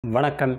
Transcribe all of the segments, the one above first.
வணக்கம்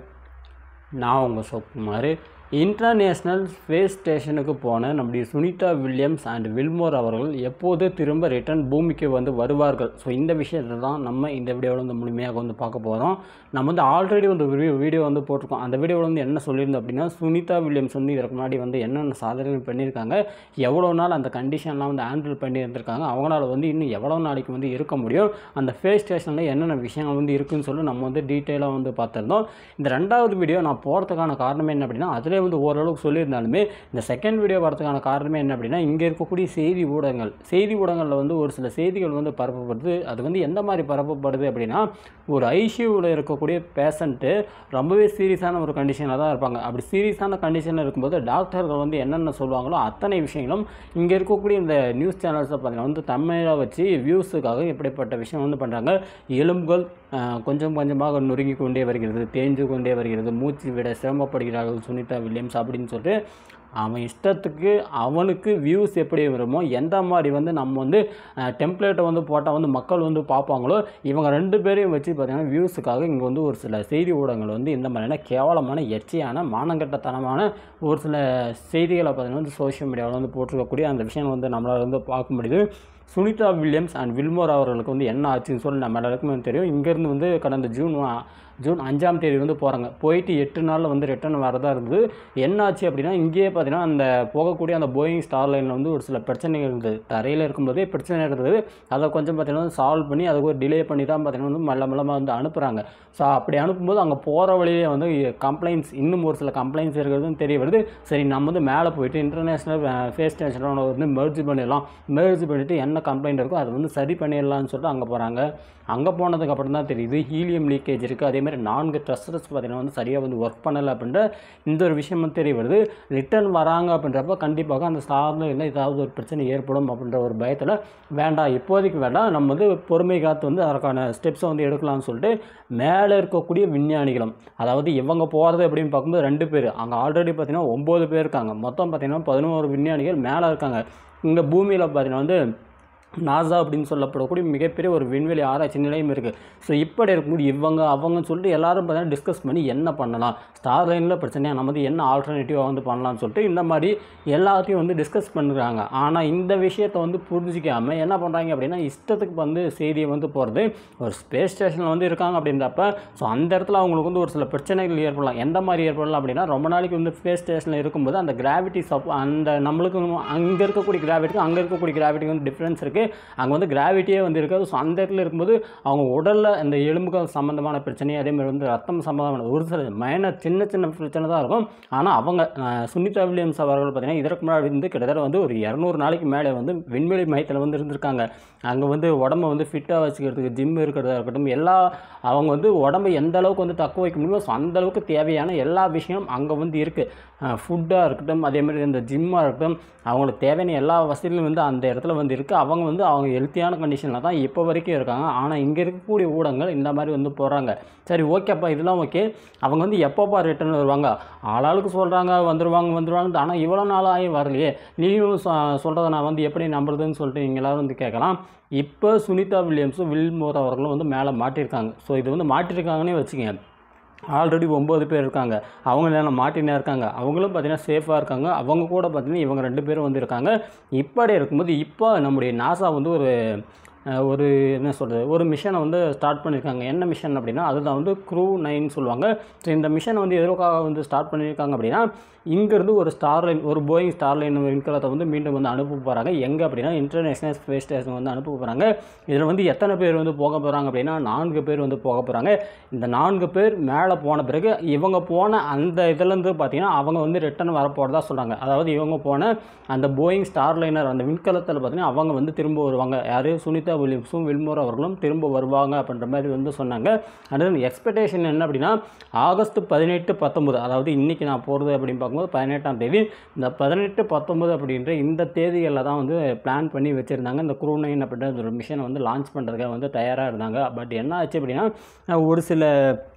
நான் உங்கள் சோக்குமார் இன்டர்நேஷ்னல் ஸ்பேஸ் ஸ்டேஷனுக்கு போன நம்முடைய சுனிதா வில்லியம்ஸ் அண்ட் வில்மோர் அவர்கள் எப்போது திரும்ப ரிட்டர்ன் பூமிக்கு வந்து வருவார்கள் ஸோ இந்த விஷயத்தை தான் நம்ம இந்த வீடியோவில் வந்து முழுமையாக வந்து பார்க்க போகிறோம் நம்ம வந்து ஆல்ரெடி வந்து ஒரு வீடியோ வந்து போட்டிருக்கோம் அந்த வீடியோவில் வந்து என்ன சொல்லியிருந்தோம் அப்படின்னா சுனிதா வில்லியம்ஸ் வந்து இதற்கு முன்னாடி வந்து என்னென்ன சாதனைகள் பண்ணியிருக்காங்க எவ்வளோ நாள் அந்த கண்டிஷன்லாம் வந்து ஹேண்டில் பண்ணி இருந்திருக்காங்க அவங்களால வந்து இன்னும் எவ்வளோ நாளைக்கு வந்து இருக்க முடியும் அந்த ஃபேஸ் ஸ்டேஷனில் என்னென்ன விஷயங்கள் வந்து இருக்குன்னு சொல்லி நம்ம வந்து டீட்டெயிலாக வந்து பார்த்துருந்தோம் இந்த ரெண்டாவது வீடியோ நான் போகிறதுக்கான காரணம் என்ன அப்படின்னா அதிலே வந்து ஓரளவுக்கு சொல்லியிருந்தாலுமே இந்த செகண்ட் வீடியோ வரதுக்கான காரணமே என்ன அப்படின்னா இங்கே இருக்கக்கூடிய செய்தி ஊடகங்கள் செய்தி ஊடகங்களில் வந்து ஒரு சில செய்திகள் வந்து பரப்பப்படுது அது வந்து எந்த மாதிரி பரப்பப்படுது அப்படின்னா ஒரு ஐசியூவில் இருக்கக்கூடிய பேஷண்ட்டு ரொம்பவே சீரியஸான ஒரு கண்டிஷனில் தான் இருப்பாங்க அப்படி சீரியஸான கண்டிஷனில் இருக்கும்போது டாக்டர்கள் வந்து என்னென்ன சொல்லுவாங்களோ அத்தனை விஷயங்களும் இங்கே இருக்கக்கூடிய இந்த நியூஸ் சேனல்ஸை பார்த்தீங்கன்னா வந்து தமிழாக வச்சு வியூஸுக்காக இப்படிப்பட்ட விஷயம் வந்து பண்ணுறாங்க எலும்புகள் ஆஹ், கொஞ்சம் கொஞ்சமாக நொறுங்கி கொண்டே வருகிறது தேஞ்சு கொண்டே வருகிறது மூச்சு விட சிரமப்படுகிறார்கள் சுனிதா வில்லியம்ஸ் அப்படின்னு சொல்லிட்டு அவன் இஷ்டத்துக்கு அவனுக்கு வியூஸ் எப்படி வருமோ எந்த மாதிரி வந்து நம்ம வந்து டெம்ப்ளேட்டை வந்து போட்டால் வந்து மக்கள் வந்து பார்ப்பாங்களோ இவங்க ரெண்டு பேரையும் வச்சு பார்த்தீங்கன்னா வியூஸுக்காக இங்கே வந்து ஒரு சில செய்தி ஊடகங்கள் வந்து இந்த மாதிரியான கேவலமான எச்சையான மானங்கட்டத்தனமான ஒரு சில செய்திகளை பார்த்தீங்கன்னா வந்து சோஷியல் மீடியாவில் வந்து போட்டிருக்கக்கூடிய அந்த விஷயம் வந்து நம்மளால் வந்து பார்க்க முடியுது சுனிதா வில்லியம்ஸ் அண்ட் வில்மோர் அவர்களுக்கு வந்து என்ன ஆச்சுன்னு சொல்லி நம்ம எல்லாருக்குமே தெரியும் இங்கேருந்து வந்து கடந்த ஜூன் வா- ஜூன் அஞ்சாம் தேதி வந்து போகிறாங்க போயிட்டு எட்டு நாளில் வந்து ரிட்டர்ன் வரதா இருந்தது என்ன ஆச்சு அப்படின்னா இங்கேயே பார்த்தீங்கன்னா அந்த போகக்கூடிய அந்த போயிங் ஸ்டார் லைனில் வந்து ஒரு சில பிரச்சனைகள் இருந்தது தரையில் இருக்கும்போதே பிரச்சனை இருந்தது அதை கொஞ்சம் பார்த்தீங்கன்னா சால்வ் பண்ணி அதுக்கு ஒரு டிலே பண்ணி தான் பார்த்தீங்கன்னா வந்து மெல்ல மெல்லமாக வந்து அனுப்புகிறாங்க ஸோ அப்படி அனுப்பும்போது அங்கே போகிற வழியிலே வந்து கம்ப்ளைண்ட்ஸ் இன்னும் ஒரு சில கம்ப்ளைண்ட்ஸ் இருக்கிறதுன்னு தெரிய வருது சரி நம்ம வந்து மேலே போயிட்டு இன்டர்நேஷ்னல் ஃபேஸ் ஸ்டேஷனோட வந்து மெர்ஜ் பண்ணிடலாம் மெர்ஜ் பண்ணிவிட்டு என்ன கம்ப்ளைண்ட் இருக்கோ அதை வந்து சரி பண்ணிடலாம்னு சொல்லிட்டு அங்கே போகிறாங்க அங்கே போனதுக்கு அப்புறம் தான் தெரியுது ஹீலியம் லீக்கேஜ் இருக்குது அதே மாதிரி நான்கு ட்ரஸ்டர்ஸ் பார்த்தீங்கன்னா வந்து சரியாக வந்து ஒர்க் பண்ணலை அப்படின்ற இந்த ஒரு விஷயம் வந்து தெரிய வருது ரிட்டர்ன் வராங்க அப்படின்றப்ப கண்டிப்பாக அந்த ஸ்டாரில் இல்லை ஏதாவது ஒரு பிரச்சனை ஏற்படும் அப்படின்ற ஒரு பயத்தில் வேண்டாம் இப்போதைக்கு வேண்டாம் நம்ம வந்து பொறுமை காத்து வந்து அதற்கான ஸ்டெப்ஸை வந்து எடுக்கலாம்னு சொல்லிட்டு மேலே இருக்கக்கூடிய விஞ்ஞானிகளும் அதாவது இவங்க போகிறது அப்படின்னு பார்க்கும்போது ரெண்டு பேர் அங்கே ஆல்ரெடி பார்த்தீங்கன்னா ஒம்பது பேர் இருக்காங்க மொத்தம் பார்த்தீங்கன்னா பதினோரு விஞ்ஞானிகள் மேலே இருக்காங்க இங்கே பூமியில் பார்த்தீங்கன்னா வந்து நாசா அப்படின்னு சொல்லப்படக்கூடிய மிகப்பெரிய ஒரு விண்வெளி ஆராய்ச்சி நிலையம் இருக்குது ஸோ இப்படி இருக்கும்போது இவங்க அவங்கன்னு சொல்லிட்டு எல்லாரும் பார்த்தீங்கன்னா டிஸ்கஸ் பண்ணி என்ன பண்ணலாம் ஸ்டார் லைனில் பிரச்சனையாக நம்ம வந்து என்ன ஆல்டர்னேட்டிவாக வந்து பண்ணலாம்னு சொல்லிட்டு இந்த மாதிரி எல்லாத்தையும் வந்து டிஸ்கஸ் பண்ணுறாங்க ஆனால் இந்த விஷயத்தை வந்து புரிஞ்சிக்காமல் என்ன பண்ணுறாங்க அப்படின்னா இஷ்டத்துக்கு வந்து செய்தியை வந்து போகிறது ஒரு ஸ்பேஸ் ஸ்டேஷனில் வந்து இருக்காங்க அப்படின்றப்ப ஸோ அந்த இடத்துல அவங்களுக்கு வந்து ஒரு சில பிரச்சனைகள் ஏற்படலாம் எந்த மாதிரி ஏற்படலாம் அப்படின்னா ரொம்ப நாளைக்கு வந்து ஸ்பேஸ் ஸ்டேஷனில் இருக்கும்போது அந்த கிராவிட்டி சப் அந்த நம்மளுக்கு அங்கே இருக்கக்கூடிய கிராவிட்டிக்கு அங்கே இருக்கக்கூடிய கிராவிட்டிக்கு வந்து டிஃப்ரென்ஸ் இருக்குது அங்கே வந்து கிராவிட்டியே வந்து இருக்காது ஸோ அந்த இடத்துல இருக்கும்போது அவங்க உடலில் அந்த எலும்புகள் சம்மந்தமான பிரச்சனை அதே மாதிரி வந்து ரத்தம் சம்மந்தமான ஒரு சில மைனர் சின்ன சின்ன பிரச்சனை தான் இருக்கும் ஆனால் அவங்க அஹ், சுனிதா வில்லியம்ஸ் அவர்கள் பார்த்தீங்கன்னா இதற்கு முன்னாடி வந்து கிட்டத்தட்ட வந்து ஒரு இரநூறு நாளைக்கு மேலே வந்து விண்வெளி மையத்தில் வந்து இருந்திருக்காங்க அங்கே வந்து உடம்ப வந்து ஃபிட்டாக வச்சுக்கிறதுக்கு ஜிம் இருக்கிறதா இருக்கட்டும் எல்லா அவங்க வந்து உடம்பை எந்த அளவுக்கு வந்து தக்க வைக்க முடியுமோ ஸோ அந்த அளவுக்கு தேவையான எல்லா விஷயமும் அங்கே வந்து இருக்குது ஃபுட்டாக இருக்கட்டும் அதே மாதிரி இந்த ஜிம்மாக இருக்கட்டும் அவங்களுக்கு தேவையான எல்லா வசதிகளும் வந்து அந்த இடத்துல வந்து இருக்குது அவங்க வந்து அவங்க ஹெல்த்தியான கண்டிஷனில் தான் இப்போ வரைக்கும் இருக்காங்க ஆனால் இங்கே இருக்கக்கூடிய ஊடகங்கள் இந்த மாதிரி வந்து போடுறாங்க சரி ஓகேப்பா இதெல்லாம் ஓகே அவங்க வந்து எப்போப்பா ரிட்டர்ன் வருவாங்க ஆளாளுக்கு சொல்கிறாங்க வந்துடுவாங்க வந்துடுவாங்க ஆனால் இவ்வளோ நாள் ஆகி வரலையே நீயும் சொல்கிறத நான் வந்து எப்படி நம்புறதுன்னு சொல்லிட்டு நீங்கள் எல்லாரும் வந்து கேட்கலாம் இப்போ சுனிதா வில்லியம்ஸும் வில்மோர் அவர்களும் வந்து மேலே மாட்டியிருக்காங்க ஸோ இது வந்து மாட்டியிருக்காங்கன்னே வச்சுக்கங்க ஆல்ரெடி ஒம்பது பேர் இருக்காங்க அவங்க என்ன மாட்டினே இருக்காங்க அவங்களும் பார்த்தீங்கன்னா சேஃபாக இருக்காங்க அவங்க கூட பார்த்தீங்கன்னா இவங்க ரெண்டு பேரும் வந்து இருக்காங்க இப்படி இருக்கும்போது இப்போ நம்முடைய நாசா வந்து ஒரு அஹ், ஒரு என்ன சொல்கிறது ஒரு மிஷனை வந்து ஸ்டார்ட் பண்ணியிருக்காங்க என்ன மிஷன் அப்படின்னா அதுதான் வந்து க்ரூ நைன் சொல்லுவாங்க ஸோ இந்த மிஷனை வந்து எதற்காக வந்து ஸ்டார்ட் பண்ணியிருக்காங்க அப்படின்னா இங்கேருந்து ஒரு ஸ்டார் லைன் ஒரு போயிங் ஸ்டார் லைன் விண்கலத்தை வந்து மீண்டும் வந்து அனுப்ப போகிறாங்க எங்கே அப்படின்னா இன்டர்நேஷ்னல் ஸ்பேஸ் ஸ்டேஷன் வந்து அனுப்ப போகிறாங்க இதில் வந்து எத்தனை பேர் வந்து போக போகிறாங்க அப்படின்னா நான்கு பேர் வந்து போக போகிறாங்க இந்த நான்கு பேர் மேலே போன பிறகு இவங்க போன அந்த இதுலேருந்து பார்த்தீங்கன்னா அவங்க வந்து ரிட்டர்ன் வரப்போகிறதா சொல்கிறாங்க அதாவது இவங்க போன அந்த போயிங் ஸ்டார் லைனர் அந்த விண்கலத்தில் பார்த்தீங்கன்னா அவங்க வந்து திரும்ப வருவாங்க யார் சுனிதா வில்லியம்ஸும் வில்மோர் அவர்களும் திரும்ப வருவாங்க அப்படின்ற மாதிரி வந்து சொன்னாங்க அடுத்து எக்ஸ்பெக்டேஷன் என்ன அப்படின்னா ஆகஸ்ட் பதினெட்டு பத்தொம்பது அதாவது இன்றைக்கி நான் போகிறது அப்படின்னு பார்க்கும்போது பதினெட்டாம் தேதி இந்த பதினெட்டு பத்தொம்பது அப்படின்ற இந்த தேதிகளில் தான் வந்து பிளான் பண்ணி வச்சுருந்தாங்க இந்த க்ரூ நைன் அப்படின்ற ஒரு மிஷனை வந்து லான்ச் பண்ணுறதுக்காக வந்து தயாராக இருந்தாங்க பட் என்ன ஆச்சு அப்படின்னா அஹ் ஒரு சில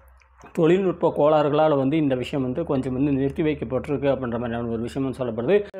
தொழில்நுட்ப கோளாறுகளால் வந்து இந்த விஷயம் வந்து கொஞ்சம் வந்து நிறுத்தி வைக்கப்பட்டிருக்கு அப்படின்ற மாதிரியான ஒரு விஷயம் வந்து சொல்லப்படுது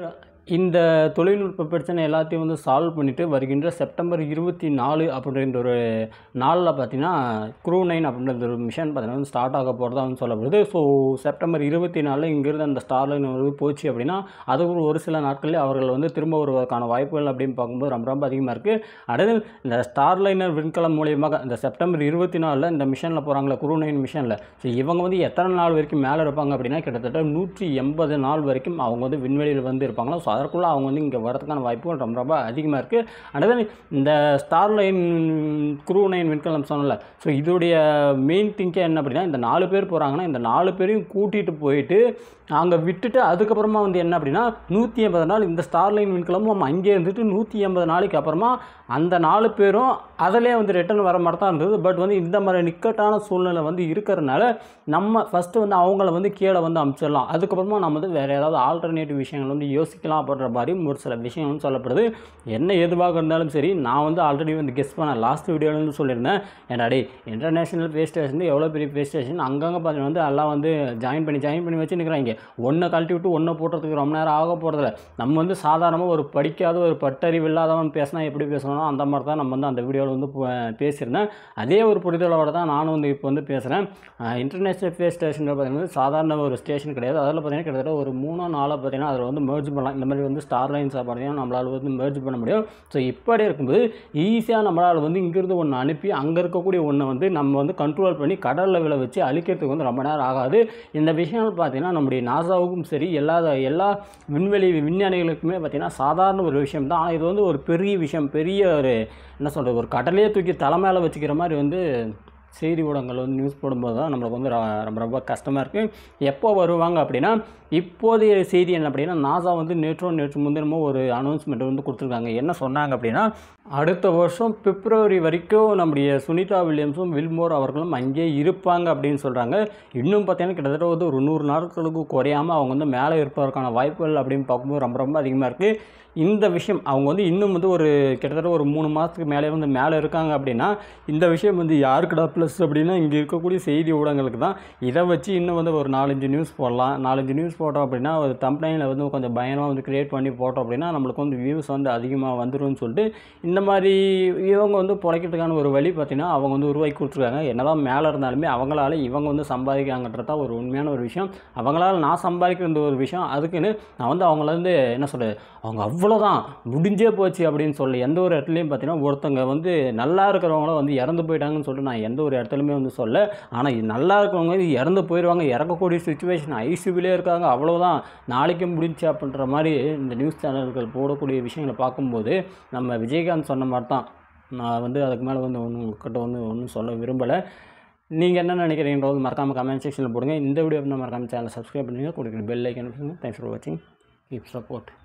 இந்த தொழில்நுட்ப பிரச்சனை எல்லாத்தையும் வந்து சால்வ் பண்ணிவிட்டு வருகின்ற செப்டம்பர் இருபத்தி நாலு அப்படின்ற ஒரு நாளில் பார்த்தீங்கன்னா க்ரூ நைன் அப்படின்ற ஒரு மிஷன் பார்த்தீங்கன்னா வந்து ஸ்டார்ட் ஆக போகிறதா வந்து சொல்லப்படுது ஸோ செப்டம்பர் இருபத்தி நாலில் இங்கிருந்து அந்த ஸ்டார்லைன் வந்து போச்சு அப்படின்னா அது ஒரு ஒரு சில நாட்களில் அவர்கள் வந்து திரும்ப வருவதற்கான வாய்ப்புகள் அப்படின்னு பார்க்கும்போது ரொம்ப ரொம்ப அதிகமாக இருக்குது அடுத்து இந்த ஸ்டார்லைனர் விண்கலம் மூலியமாக இந்த செப்டம்பர் இருபத்தி நாலில் இந்த மிஷனில் போகிறாங்களே குரு நைன் மிஷனில் ஸோ இவங்க வந்து எத்தனை நாள் வரைக்கும் மேலே இருப்பாங்க அப்படின்னா கிட்டத்தட்ட நூற்றி எண்பது நாள் வரைக்கும் அவங்க வந்து விண்வெளியில் வந்து இருப்பாங்களா ஸோ அதற்குள்ளே அவங்க வந்து இங்கே வரதுக்கான வாய்ப்புகள் ரொம்ப ரொம்ப அதிகமாக இருக்குது அடுத்து இந்த ஸ்டார்லைன் குரூ நைன் விண்கலம் சொன்னல ஸோ இதோடைய மெயின் திங்கே என்ன அப்படின்னா இந்த நாலு பேர் போகிறாங்கன்னா இந்த நாலு பேரையும் கூட்டிகிட்டு போயிட்டு அங்கே விட்டுட்டு அதுக்கப்புறமா வந்து என்ன அப்படின்னா நூற்றி எண்பது நாள் இந்த ஸ்டார்லைன் விண்கலமும் நம்ம அங்கே இருந்துட்டு நூற்றி எண்பது நாளைக்கு அப்புறமா அந்த நாலு பேரும் அதிலே வந்து ரிட்டர்ன் வர மாதிரி தான் இருந்தது பட் வந்து இந்த மாதிரி நிக்கட்டான சூழ்நிலை வந்து இருக்கிறதுனால நம்ம ஃபஸ்ட்டு வந்து அவங்கள வந்து கீழே வந்து அமுச்சிடலாம் அதுக்கப்புறமா நம்ம வந்து வேறு ஏதாவது ஆல்டர்னேட்டிவ் விஷயங்கள் வந்து யோசிக்கலாம் அப்படின்ற மாதிரி ஒரு சில விஷயம் வந்து சொல்லப்படுது என்ன எதுவாக இருந்தாலும் சரி நான் வந்து ஆல்ரெடி வந்து கெஸ் பண்ண லாஸ்ட் வீடியோவில் வந்து சொல்லியிருந்தேன் ஏன்டா டே இன்டர்நேஷனல் பே ஸ்டேஷன் எவ்வளோ பெரிய பே ஸ்டேஷன் அங்கங்கே பார்த்தீங்கன்னா வந்து எல்லாம் வந்து ஜாயின் பண்ணி ஜாயின் பண்ணி வச்சு நிற்கிறாங்க ஒன்றை கழட்டி விட்டு ஒன்றை போட்டுறதுக்கு ரொம்ப நேரம் ஆக போகிறதில்ல நம்ம வந்து சாதாரணமாக ஒரு படிக்காத ஒரு பட்டறிவு இல்லாதவன் பேசினா எப்படி பேசணும் அந்த மாதிரி தான் நம்ம வந்து அந்த வீடியோவில் வந்து பே- பேசியிருந்தேன் அதே ஒரு புரிதலோட தான் நானும் வந்து இப்போ வந்து பேசுகிறேன் இன்டர்நேஷ்னல் ஸ்பேஸ் ஸ்டேஷன் பார்த்தீங்கன்னா சாதாரண ஒரு ஸ்டேஷன் கிடையாது அதில் பார்த்தீங்கன்னா கிட்டத்தட்ட ஒரு மூணோ நாலோ பார்த்தீங்கன்னா அதில் வந்து merge பண்ணலாம் இந்த மாதிரி வந்து ஸ்டார் லைன்ஸாக பார்த்தீங்கன்னா நம்மளால் வந்து merge பண்ண முடியும் ஸோ இப்படி இருக்கும்போது ஈஸியாக நம்மளால் வந்து இங்கேருந்து ஒன்று அனுப்பி அங்கே இருக்கக்கூடிய ஒன்றை வந்து நம்ம வந்து கண்ட்ரோல் பண்ணி கடல் லெவலில் வச்சு அழிக்கிறதுக்கு வந்து ரொம்ப நேரம் ஆகாது இந்த விஷயங்கள் பார்த்தீங்கன்னா நம்முடைய நாசாவுக்கும் சரி எல்லா எல்லா விண்வெளி விஞ்ஞானிகளுக்குமே பார்த்தீங்கன்னா சாதாரண ஒரு விஷயம் தான் ஆனால் இது வந்து ஒரு பெரிய விஷயம் பெரிய ஒரு என்ன சொல்கிறது ஒரு கடலையே தூக்கி தலை மேலே வச்சுக்கிற மாதிரி வந்து செய்தி ஊடகங்கள் வந்து நியூஸ் போடும்போது தான் நம்மளுக்கு வந்து ர- ரொம்ப ரொம்ப கஷ்டமாக இருக்குது எப்போ வருவாங்க அப்படின்னா இப்போதைய செய்தி என்ன அப்படின்னா நாசா வந்து நேற்றோ நேற்று முன்தினமோ ஒரு அனௌன்ஸ்மெண்ட் வந்து கொடுத்துருக்காங்க என்ன சொன்னாங்க அப்படின்னா அடுத்த வருஷம் பிப்ரவரி வரைக்கும் நம்முடைய சுனிதா வில்லியம்ஸும் வில்மோர் அவர்களும் அங்கேயே இருப்பாங்க அப்படின்னு சொல்கிறாங்க இன்னும் பார்த்தீங்கன்னா கிட்டத்தட்ட வந்து ஒரு நூறு நாட்களுக்கு குறையாமல் அவங்க வந்து மேலே இருப்பதற்கான வாய்ப்புகள் அப்படின்னு பார்க்கும்போது ரொம்ப ரொம்ப அதிகமாக இருக்குது இந்த விஷயம் அவங்க வந்து இன்னும் வந்து ஒரு கிட்டத்தட்ட ஒரு மூணு மாதத்துக்கு மேலே வந்து மேலே இருக்காங்க அப்படின்னா இந்த விஷயம் வந்து யாருக்குடா ப்ளஸ் அப்படின்னா இங்கே இருக்கக்கூடிய செய்தி ஊடகங்களுக்கு தான் இதை வச்சு இன்னும் வந்து ஒரு நாலஞ்சு நியூஸ் போடலாம் நாலஞ்சு நியூஸ் போட்டோம் அப்படின்னா ஒரு தம்ப்ளைனில் வந்து கொஞ்சம் பயமாக வந்து க்ரியேட் பண்ணி போட்டோம் அப்படின்னா நம்மளுக்கு வந்து வியூஸ் வந்து அதிகமாக வந்துரும்னு சொல்லிட்டு இந்த மாதிரி இவங்க வந்து பிழைக்கிறதுக்கான ஒரு வழி பார்த்தீங்கன்னா அவங்க வந்து உருவாக்கி கொடுத்துருக்காங்க என்னதான் மேலே இருந்தாலுமே அவங்களால இவங்க வந்து சம்பாதிக்காங்கன்றது தான் ஒரு உண்மையான ஒரு விஷயம் அவங்களால நான் சம்பாதிக்கிற ஒரு விஷயம் அதுக்குன்னு நான் வந்து அவங்கள வந்து என்ன சொல்கிறது அவங்க அவ்வளோதான் முடிஞ்சே போச்சு அப்படின்னு சொல்லி எந்த ஒரு இடத்துலையும் பார்த்தீங்கன்னா ஒருத்தங்க வந்து நல்லா இருக்கிறவங்களும் வந்து இறந்து போயிட்டாங்கன்னு சொல்லிட்டு நான் எந்த ஒரு இடத்துலையுமே வந்து சொல்ல ஆனால் இது நல்லா இருக்கிறவங்க வந்து இறந்து போயிடுவாங்க இறக்கக்கூடிய சுச்சுவேஷன் ஐசியூவிலே இருக்காங்க அவ்வளோதான் நாளைக்கு முடிஞ்சு அப்படின்ற மாதிரி இந்த நியூஸ் சேனல்கள் போடக்கூடிய விஷயங்களை பார்க்கும்போது நம்ம விஜயகாந்த் சொன்ன மாதிரி தான் நான் வந்து அதுக்கு மேலே வந்து ஒன்றும் உங்ககிட்ட வந்து ஒன்றும் சொல்ல விரும்பலை நீங்கள் என்ன நினைக்கிறீங்கன்றது மறக்காமல் கமெண்ட் செக்ஷனில் போடுங்க இந்த வீடியோ மறக்காமல் சேனல் சப்ஸ்கிரைப் பண்ணுங்கள் கொடுக்குற பெல் ஐக்கன் தேங்க்ஸ் ஃபார் வாட்சிங் கீப் சப்போர்ட்